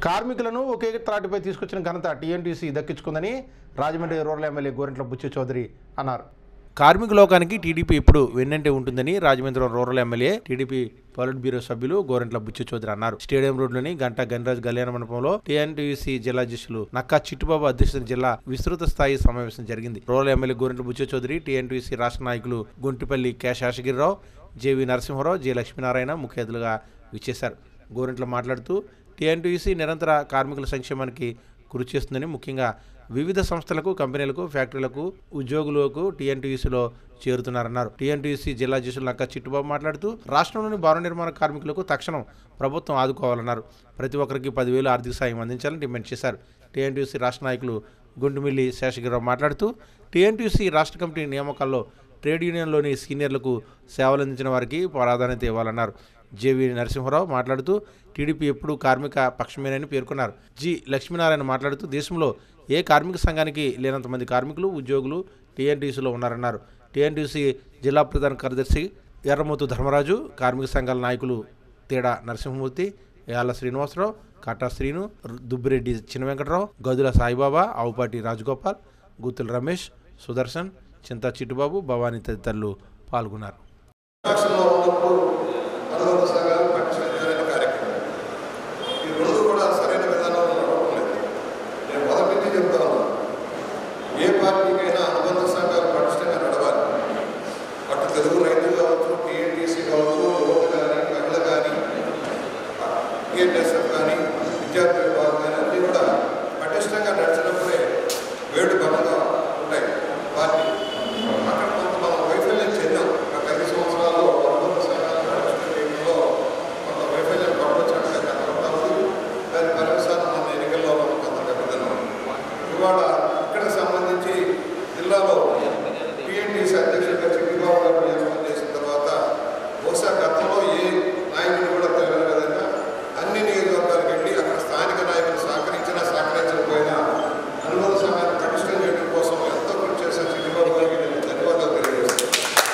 కార్మికులను ఒకే త్రాటిపై తీసుకొచ్చిన ఘనత టీఎన్టీసీ దక్కించుకుందని రాజమండ్రి రూరల్ ఎమ్మెల్యే గోరెంట్ల బుచ్చి చౌదరి అన్నారు కార్మిక లోకానికి టీడీపీ ఇప్పుడు వెన్నంటే ఉంటుందని Rajahmundry rural MLA TDP politburo సభ్యులు గోరెంట్ల బుచ్చి చౌదరి అన్నారు స్టేడియం రోడ్లోని గంటా గణరాజ్ కళ్యాణ మండపంలో టీఎన్టీసీ జిల్లా అధ్యక్షులు నక్కా చిట్టుబాబు అధ్యక్షతన జిల్లా విస్తృత స్థాయి సమావేశం జరిగింది rural MLA Gorantla Butchi Chowdary TNTC రాష్ట్ర నాయకులు Guntipalli K Seshagiri Rao JV Narasimha Rao J Lakshminarayana ముఖ్య అతిథులుగా విచ్చేశారు గోరెంట్ల మాట్లాడుతూ టీఎన్టీసీ నిరంతర కార్మికుల సంక్షేమానికి కృషి చేస్తుందని ముఖ్యంగా వివిధ సంస్థలకు కంపెనీలకు ఫ్యాక్టరీలకు ఉద్యోగులకు టీఎన్టీయూసీలో చేరుతున్నారన్నారు టీఎన్టీయూసీ జిల్లా అధ్యక్షులు నక్క చిట్టుబాబు మాట్లాడుతూ రాష్ట్రంలోని భవన నిర్మాణ కార్మికులకు తక్షణం ప్రభుత్వం ఆదుకోవాలన్నారు ప్రతి ఒక్కరికి పదివేలు ఆర్థిక సాయం అందించాలని డిమాండ్ చేశారు టీఎన్టీయూసీ రాష్ట్ర నాయకులు గుండుమిల్లి శేషగిరిరావు మాట్లాడుతూ టీఎన్టీయూసీ రాష్ట్ర కమిటీ నియామకాల్లో ట్రేడ్ యూనియన్లోని సీనియర్లకు సేవలందించిన వారికి ప్రాధాన్యత ఇవ్వాలన్నారు జేవి నరసింహారావు మాట్లాడుతూ టీడీపీ ఎప్పుడూ కార్మిక పక్షమేనని పేర్కొన్నారు జి లక్ష్మీనారాయణ మాట్లాడుతూ దేశంలో ఏ కార్మిక సంఘానికి లేనంత మంది కార్మికులు ఉద్యోగులు టీఎన్టీసీలో ఉన్నారన్నారు టీఎన్టీసీ జిల్లా ప్రధాన కార్యదర్శి ఎర్రమూతు ధర్మరాజు కార్మిక సంఘాల నాయకులు తేడా నరసింహమూర్తి యాళ్ళ శ్రీనివాసరావు కాటా శ్రీను దుబ్బిరెడ్డి చిన్న వెంకటరావు గదుల సాయిబాబా ఆవుపాటి రాజగోపాల్ గుత్తుల రమేష్ సుదర్శన్ చింతా చిట్టుబాబు భవానీ తదితరులు పాల్గొన్నారు రాష్ట్రంలో ఉన్నప్పుడు అనుబంధ సంఘాలు పట్టించుకునే కార్యక్రమం ఈ రెండు కూడా సరైన విధానంలో నడవడం లేదు నేను మొదటి నుంచి చెప్తా ఉన్నాను ఏ పార్టీకైనా అనుబంధ సంఘాలు పటిష్టంగా నడవాలి అటు తెలుగు రైతులు కావచ్చు టీఎన్టీసీ కావచ్చు యువత కానీ మహిళ కానీ టీఎన్ఎస్ఎఫ్ కానీ విద్యార్థి విభాగం కానీ అన్నీ కూడా పటిష్టంగా నడిచినప్పుడే వేడు బలంగా ఉంటాయి పార్టీ అక్కడ కొంత మనం వైఫల్యం చెందాం గత ఐదు సంవత్సరాల్లో అనుబంధ సంఘాలు నడిపించడంలో కొంత వైఫల్యం పడవచ్చినట్టుగా కనబడతా ఉంది దాని పరిమిసాన్ని మన ఎన్నికల్లో మనం కొంత గమనిద్దాం ఇవాళ ఇక్కడ సంబంధించి జిల్లాలో టీఎన్టీసీ అధ్యక్షుడిగా చిట్టిబాబు గారు నియామకం చేసిన తర్వాత బహుశా గతంలో ఏ నాయకుడు కూడా తెలియని విధంగా అన్ని నియోజకవర్గాలకు వెళ్ళి అక్కడ స్థానిక నాయకులు సహకరించినా సహకరించకపోయినా అనుబంధ సంఘాన్ని పటిష్టం చేయడం కోసం ఎంతో కృషి చేసిన చిట్టిబాబు గారికి నేను ధన్యవాదాలు తెలియజేస్తాను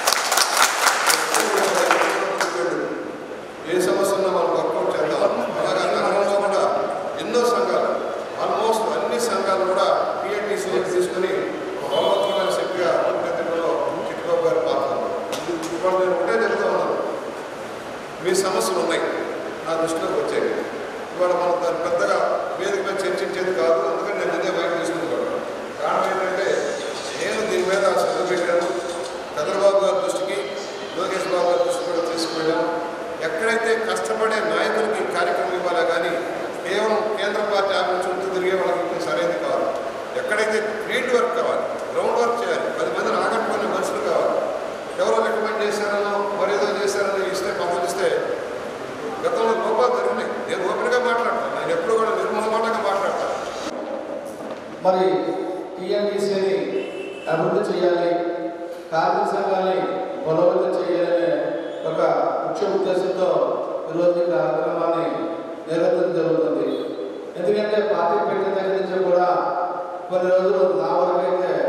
ఏ సమస్య ఉన్నా మనం వర్కౌట్ చేద్దాం అలాగే నగరంలో కూడా ఎన్నో సంఘాలు ఆల్మోస్ట్ అన్ని సంఘాలు కూడా టీఎన్టీసీలో తీసుకుని ఒక బలవంతమైన శక్తిగా అభివృద్ధిలో చిట్టిబాబు గారి పాత్ర ఉంది. ఇవాళ నేను ఒకటే చెప్తా ఉన్నాను మీ సమస్యలు ఉన్నాయి నా దృష్టిలోకి వచ్చాయి ఇవాళ మనం దాన్ని పెద్దగా వేదిక మీద చర్చించేది కాదు అందుకని నేను ఇదే మైక్ తీసుకున్నాను కారణం ఏంటంటే నేను దీని మీద శ్రద్ధ పెట్టాను చంద్రబాబు గారి దృష్టికి లోకేష్ బాబు గారి దృష్టికి కూడా తీసుకువెళ్ళాం ఎక్కడైతే కష్టపడే నాయకులకి కార్యక్రమం ఇవ్వాలా కానీ కేవలం కేంద్ర పార్టీ ఆఫీస్ చుట్టూ తిరిగే వాళ్ళకి ఇప్పుడు సరైనది కావాలి ఎక్కడైతే ఫీల్డ్ వర్క్ కావాలి గ్రౌండ్ వర్క్ చేయాలి పది మందిని ఆకట్టుకునే మనుషులు కావాలి ఎవరో రికమెండ్ చేశారనో మరేదో చేశారనో ఇస్తే పంపిస్తే గతంలో లోపాలు జరిగినాయి నేను ఓపెన్గా మాట్లాడతాను నేను ఎప్పుడు కూడా నిర్మూలమాటగా మాట్లాడతాను మరి టీఎంటీసీని అభివృద్ధి చేయాలి కార్మిక సంఘాన్ని బలోపేతం చేయాలనే ఒక ముఖ్య ఉద్దేశంతో ఈరోజు ఈ కార్యక్రమాన్ని నిర్వహించడం జరుగుతుంది ఎందుకంటే పార్టీ పెట్టిన దగ్గర నుంచి కూడా కొన్ని రోజులు నా వరకు అయితే